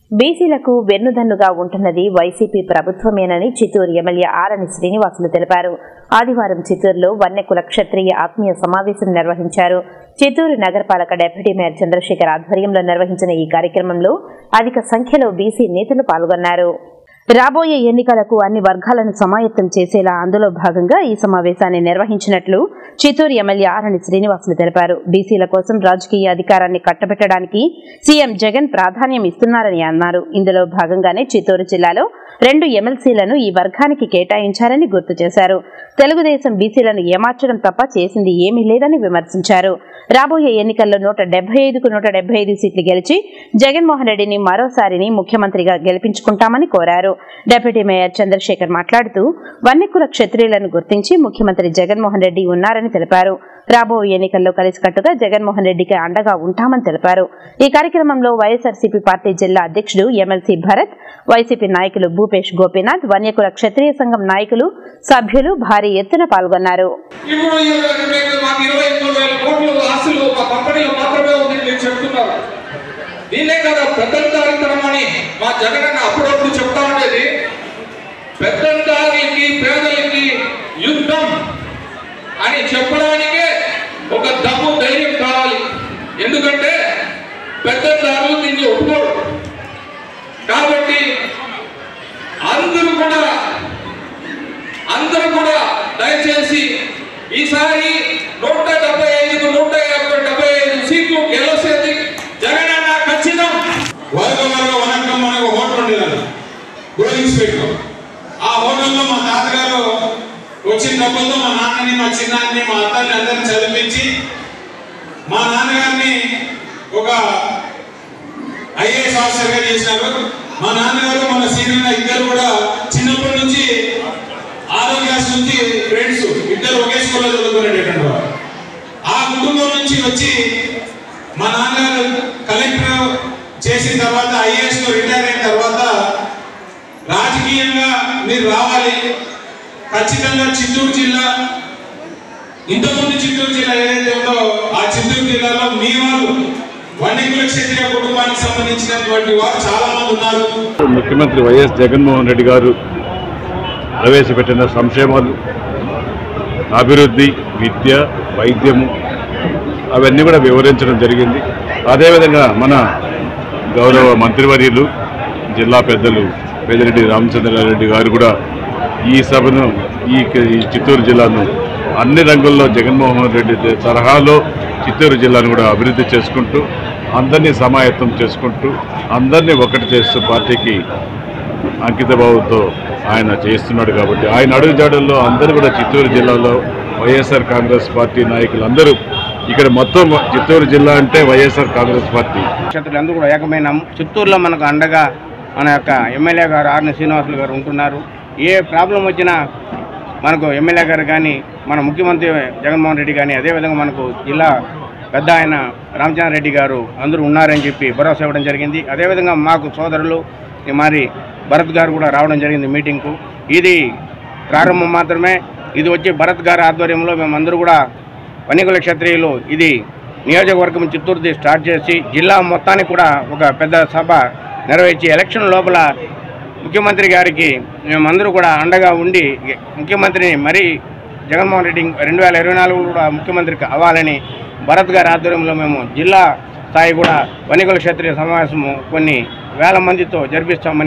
బీసీలకు వెన్నుదన్నుగా ఉంటున్నది వైసీపీ ప్రభుత్వమేనని చిత్తూరు ఎమ్మెల్యే ఆరని శ్రీనివాసులు తెలిపారు ఆదివారం చిత్తూరులో వన్నెకుల క్షత్రియ ఆత్మీయ సమావేశం నిర్వహించారు చిత్తూరు నగరపాలక డిప్యూటీ మేయర్ చంద్రశేఖర్ ఆధ్వర్యంలో నిర్వహించిన ఈ కార్యక్రమంలో అధిక సంఖ్యలో బీసీ నేతలు పాల్గొన్నారు రాబోయే ఎన్నికలకు అన్ని వర్గాలను సమాయత్తం చేసేలా అందులో భాగంగా ఈ సమావేశాన్ని నిర్వహించినట్లు చిత్తూరు ఎమ్మెల్యే ఆరణి శ్రీనివాసులు తెలిపారు బీసీల కోసం రాజకీయ అధికారాన్ని కట్టబెట్టడానికి సీఎం జగన్ ప్రాధాన్యం ఇస్తున్నారని అన్నారు ఇందులో భాగంగానే చిత్తూరు జిల్లాలో రెండు ఎమ్మెల్సీలను ఈ వర్గానికి కేటాయించారని గుర్తు చేశారు తెలుగుదేశం బీసీలను ఏమార్చడం తప్ప చేసింది ఏమీ లేదని విమర్శించారు రాబోయే ఎన్నికల్లో నూట డెబ్బై ఐదుకు నూట డెబ్బై ఐదు సీట్లు గెలిచి జగన్మోహన్ రెడ్డిని మరోసారిని ముఖ్యమంత్రిగా గెలిపించుకుంటామని కోరారు డిప్యూటీ మేయర్ చంద్రశేఖర్ మాట్లాడుతూ వన్నికుల క్షత్రియులను గుర్తించి ముఖ్యమంత్రి జగన్మోహన్ రెడ్డి ఉన్నారని తెలిపారు రాబోయే ఎన్నికల్లో కలిసికట్టుగా జగన్మోహన్ రెడ్డికి అండగా ఉంటామని తెలిపారు ఈ కార్యక్రమంలో వైఎస్ఆర్సీపీ పార్టీ జిల్లా అధ్యక్షుడు ఎమ్మెల్సీ భరత్ వైసీపీ నాయకులు భూపేష్ గోపీనాథ్ వన్యకుల క్షత్రియ సంఘం నాయకులు సభ్యులు భారీ ఎత్తున పాల్గొన్నారు ఇప్పుడు ఈ మీకు మాకు ఇరవై మూడు వేల కోట్లు ఆస్తులు మా కంపెనీలో మాత్రమే ఉంది మీరు చెప్తున్నారు దీన్నే కదా పెద్దందారితనం అని మా జగనన్న అప్పుడప్పుడు చెప్తా ఉండేది పెద్దందారికి పేదలకి యుద్ధం అని చెప్పడానికే ఒక దమ్ము ధైర్యం కావాలి ఎందుకంటే పెద్దందారులు దీన్ని ఒప్పుకోరు కాబట్టి అందరూ కూడా అందరూ కూడా దయచేసి ఈసారి నూట డెబ్బై ఐదుకు నూట యాభై డెబ్బై ఐదు సీట్లు గెలిచేది జగనన్న ఖచ్చితం వర్గ వర్గ వనకం మనకు హోటల్ ఉండేది గోలింగ్ స్పీడ్ ఆ హోటల్లో మా తాతగారు వచ్చిన డబ్బులతో మా నాన్నని మా చిన్నాన్ని మా అత్తని అందరిని చదివించి మా నాన్నగారిని ఒక ఐఏఎస్ ఆఫీసర్గా చేసినారు మా నాన్నగారు మన సీనియర్ ఇద్దరు కూడా చిన్నప్పటి నుంచి ఆరో క్లాస్ నుంచి ఫ్రెండ్స్ ఇద్దరు ఒకే స్కూల్లో చదువుకునేటటువంటి వారు ఆ కుటుంబం నుంచి వచ్చి మా నాన్నగారు కలెక్టర్ చేసిన తర్వాత ఐఏఎస్ లో రిటైర్ అయిన తర్వాత రాజకీయంగా మీరు రావాలి ఖచ్చితంగా చిత్తూరు జిల్లా ఇంతకుముందు చిత్తూరు జిల్లా ఏదైతే ఉందో ఆ చిత్తూరు జిల్లాలో మీ వాళ్ళు వన్యకుల క్షత్రియ కుటుంబానికి సంబంధించినటువంటి వారు చాలా మంది ఉన్నారు ముఖ్యమంత్రి వైఎస్ జగన్మోహన్ రెడ్డి గారు ప్రవేశపెట్టిన సంక్షేమాలు అభివృద్ధి విద్య వైద్యము అవన్నీ కూడా వివరించడం జరిగింది అదేవిధంగా మన గౌరవ మంత్రివర్యులు జిల్లా పెద్దలు పెద్దిరెడ్డి రామచంద్రారెడ్డి గారు కూడా ఈ సభను ఈ ఈ చిత్తూరు జిల్లాను అన్ని రంగుల్లో జగన్మోహన్ రెడ్డి తరహాలో చిత్తూరు జిల్లాను కూడా అభివృద్ధి చేసుకుంటూ అందరినీ సమాయత్తం చేసుకుంటూ అందరినీ ఒకటి చేస్తూ పార్టీకి అంకిత భావంతో ఆయన చేస్తున్నాడు కాబట్టి ఆయన అడుగుజాడల్లో అందరూ కూడా చిత్తూరు జిల్లాలో వైఎస్ఆర్ కాంగ్రెస్ పార్టీ నాయకులు అందరూ ఇక్కడ మొత్తం చిత్తూరు జిల్లా అంటే వైఎస్ఆర్ కాంగ్రెస్ పార్టీ క్షేత్రులందరూ కూడా ఏకమైనాం చిత్తూరులో మనకు అండగా మన యొక్క ఎమ్మెల్యే గారు ఆర్ని శ్రీనివాసులు గారు ఉంటున్నారు ఏ ప్రాబ్లం వచ్చినా మనకు ఎమ్మెల్యే గారు కానీ మన ముఖ్యమంత్రి జగన్మోహన్ రెడ్డి కానీ అదేవిధంగా మనకు జిల్లా పెద్ద ఆయన రామచంద్ర రెడ్డి గారు అందరూ ఉన్నారని చెప్పి భరోసా ఇవ్వడం జరిగింది అదేవిధంగా మాకు సోదరులు ఈ మరి భరత్ గారు కూడా రావడం జరిగింది మీటింగ్కు ఇది ప్రారంభం మాత్రమే ఇది వచ్చి భరత్ గారి ఆధ్వర్యంలో మేమందరూ కూడా వనికుల క్షత్రియులు ఇది నియోజకవర్గం చిత్తూరుది స్టార్ట్ చేసి జిల్లా మొత్తానికి కూడా ఒక పెద్ద సభ నిర్వహించి ఎలక్షన్ లోపల ముఖ్యమంత్రి గారికి మేమందరూ కూడా అండగా ఉండి ముఖ్యమంత్రిని మరీ జగన్మోహన్ రెడ్డి రెండు వేల ఇరవై నాలుగు కూడా ముఖ్యమంత్రికి అవ్వాలని భరత్ గారి ఆధ్వర్యంలో మేము జిల్లా స్థాయి కూడా వనికుల క్షత్రియ సమావేశము కొన్ని వేల మందితో జరిపిస్తామని